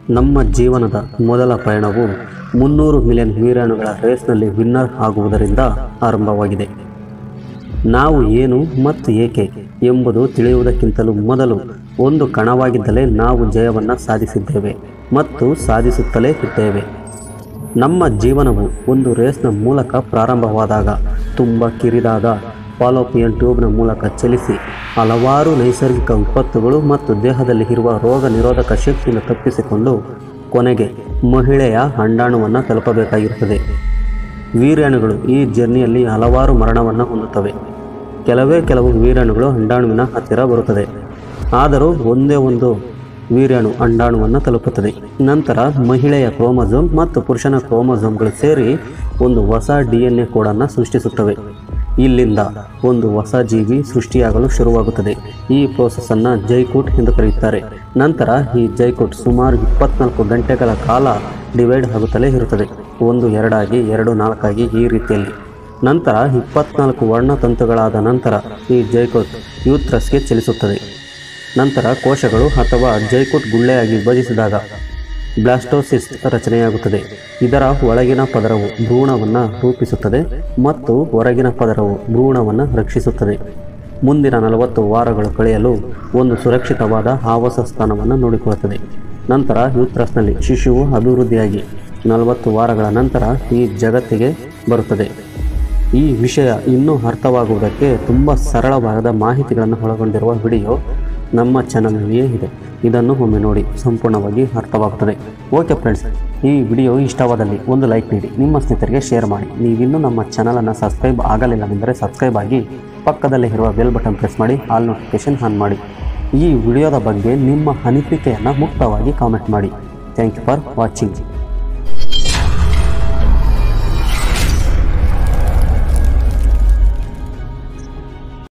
ನಮ್ಮ ಜೀವನದ ಮೊದಲ ಪಯಣವು ಮುನ್ನೂರು ಮಿಲಿಯನ್ ವೀರಾಣುಗಳ ರೇಸ್ನಲ್ಲಿ ವಿನ್ನರ್ ಆಗುವುದರಿಂದ ಆರಂಭವಾಗಿದೆ ನಾವು ಏನು ಮತ್ತು ಏಕೆ ಎಂಬುದು ತಿಳಿಯುವುದಕ್ಕಿಂತಲೂ ಮೊದಲು ಒಂದು ಕಣವಾಗಿದ್ದಲೇ ನಾವು ಜಯವನ್ನು ಸಾಧಿಸಿದ್ದೇವೆ ಮತ್ತು ಸಾಧಿಸುತ್ತಲೇ ಇದ್ದೇವೆ ನಮ್ಮ ಜೀವನವು ಒಂದು ರೇಸ್ನ ಮೂಲಕ ಪ್ರಾರಂಭವಾದಾಗ ತುಂಬ ಕಿರಿದಾದ ಫಾಲೋಪಿಯನ್ ಟ್ಯೂಬ್ನ ಮೂಲಕ ಚಲಿಸಿ ಹಲವಾರು ನೈಸರ್ಗಿಕ ವಿಪತ್ತುಗಳು ಮತ್ತು ದೇಹದಲ್ಲಿ ಇರುವ ರೋಗ ನಿರೋಧಕ ಶಕ್ತಿಯನ್ನು ತಪ್ಪಿಸಿಕೊಂಡು ಕೊನೆಗೆ ಮಹಿಳೆಯ ಅಂಡಾಣುವನ್ನು ತಲುಪಬೇಕಾಗಿರುತ್ತದೆ ವೀರ್ಯಾಣುಗಳು ಈ ಜರ್ನಿಯಲ್ಲಿ ಹಲವಾರು ಮರಣವನ್ನು ಹೊಂದುತ್ತವೆ ಕೆಲವೇ ಕೆಲವು ವೀರ್ಯಾಣುಗಳು ಅಂಡಾಣುವಿನ ಹತ್ತಿರ ಬರುತ್ತದೆ ಆದರೂ ಒಂದೇ ಒಂದು ವೀರ್ಯಾಣು ಅಂಡಾಣುವನ್ನು ತಲುಪುತ್ತದೆ ನಂತರ ಮಹಿಳೆಯ ಕ್ರೋಮೋಸೋಮ್ ಮತ್ತು ಪುರುಷನ ಕ್ರೋಮೋಸೋಮ್ಗಳು ಸೇರಿ ಒಂದು ಹೊಸ ಡಿ ಎನ್ ಎ ಕೋಡನ್ನು ಸೃಷ್ಟಿಸುತ್ತವೆ ಇಲ್ಲಿಂದ ಒಂದು ಹೊಸ ಜೀವಿ ಸೃಷ್ಟಿಯಾಗಲು ಶುರುವಾಗುತ್ತದೆ ಈ ಪ್ರೋಸೆಸ್ಸನ್ನು ಜೈಕೂಟ್ ಎಂದು ಕರೆಯುತ್ತಾರೆ ನಂತರ ಈ ಜೈಕೂಟ್ ಸುಮಾರು ಇಪ್ಪತ್ನಾಲ್ಕು ಗಂಟೆಗಳ ಕಾಲ ಡಿವೈಡ್ ಆಗುತ್ತಲೇ ಇರುತ್ತದೆ ಒಂದು ಎರಡಾಗಿ ಎರಡು ನಾಲ್ಕಾಗಿ ಈ ರೀತಿಯಲ್ಲಿ ನಂತರ ಇಪ್ಪತ್ನಾಲ್ಕು ವರ್ಣತಂತುಗಳಾದ ನಂತರ ಈ ಜೈಕೋಟ್ ಯೂತ್ರಸ್ಗೆ ಚಲಿಸುತ್ತದೆ ನಂತರ ಕೋಶಗಳು ಅಥವಾ ಜೈಕೋಟ್ ಗುಳ್ಳೆಯಾಗಿ ವಿಭಜಿಸಿದಾಗ ಬ್ಲಾಸ್ಟೋಸಿಸ್ಟ್ ರಚನೆಯಾಗುತ್ತದೆ ಇದರ ಒಳಗಿನ ಪದರವು ಭ್ರೂಣವನ್ನು ರೂಪಿಸುತ್ತದೆ ಮತ್ತು ಹೊರಗಿನ ಪದರವು ಭ್ರೂಣವನ್ನು ರಕ್ಷಿಸುತ್ತದೆ ಮುಂದಿನ ನಲವತ್ತು ವಾರಗಳು ಕಳೆಯಲು ಒಂದು ಸುರಕ್ಷಿತವಾದ ಆವಾಸ ಸ್ಥಾನವನ್ನು ನೋಡಿಕೊಳ್ಳುತ್ತದೆ ನಂತರ ಯೂತ್ರಸ್ನಲ್ಲಿ ಶಿಶುವು ಅಭಿವೃದ್ಧಿಯಾಗಿ ನಲವತ್ತು ವಾರಗಳ ನಂತರ ಈ ಜಗತ್ತಿಗೆ ಬರುತ್ತದೆ ಈ ವಿಷಯ ಇನ್ನೂ ಅರ್ಥವಾಗುವುದಕ್ಕೆ ತುಂಬ ಸರಳವಾದ ಮಾಹಿತಿಗಳನ್ನು ಒಳಗೊಂಡಿರುವ ವಿಡಿಯೋ ನಮ್ಮ ಚಾನಲ್ನಲ್ಲಿಯೇ ಇದೆ ಇದನ್ನು ಒಮ್ಮೆ ನೋಡಿ ಸಂಪೂರ್ಣವಾಗಿ ಅರ್ಥವಾಗುತ್ತದೆ ಓಕೆ ಫ್ರೆಂಡ್ಸ್ ಈ ವಿಡಿಯೋ ಇಷ್ಟವಾದಲ್ಲಿ ಒಂದು ಲೈಕ್ ನೀಡಿ ನಿಮ್ಮ ಸ್ನೇಹಿತರಿಗೆ ಶೇರ್ ಮಾಡಿ ನೀವಿನ್ನೂ ನಮ್ಮ ಚಾನಲನ್ನು ಸಬ್ಸ್ಕ್ರೈಬ್ ಆಗಲಿಲ್ಲವೆಂದರೆ ಸಬ್ಸ್ಕ್ರೈಬ್ ಆಗಿ ಪಕ್ಕದಲ್ಲೇ ಇರುವ ಬೆಲ್ ಬಟನ್ ಪ್ರೆಸ್ ಮಾಡಿ ಆಲ್ ನೋಟಿಫಿಕೇಶನ್ ಆನ್ ಮಾಡಿ ಈ ವಿಡಿಯೋದ ಬಗ್ಗೆ ನಿಮ್ಮ ಅನಿಸಿಕೆಯನ್ನು ಮುಕ್ತವಾಗಿ ಕಾಮೆಂಟ್ ಮಾಡಿ ಥ್ಯಾಂಕ್ ಯು ಫಾರ್ ವಾಚಿಂಗ್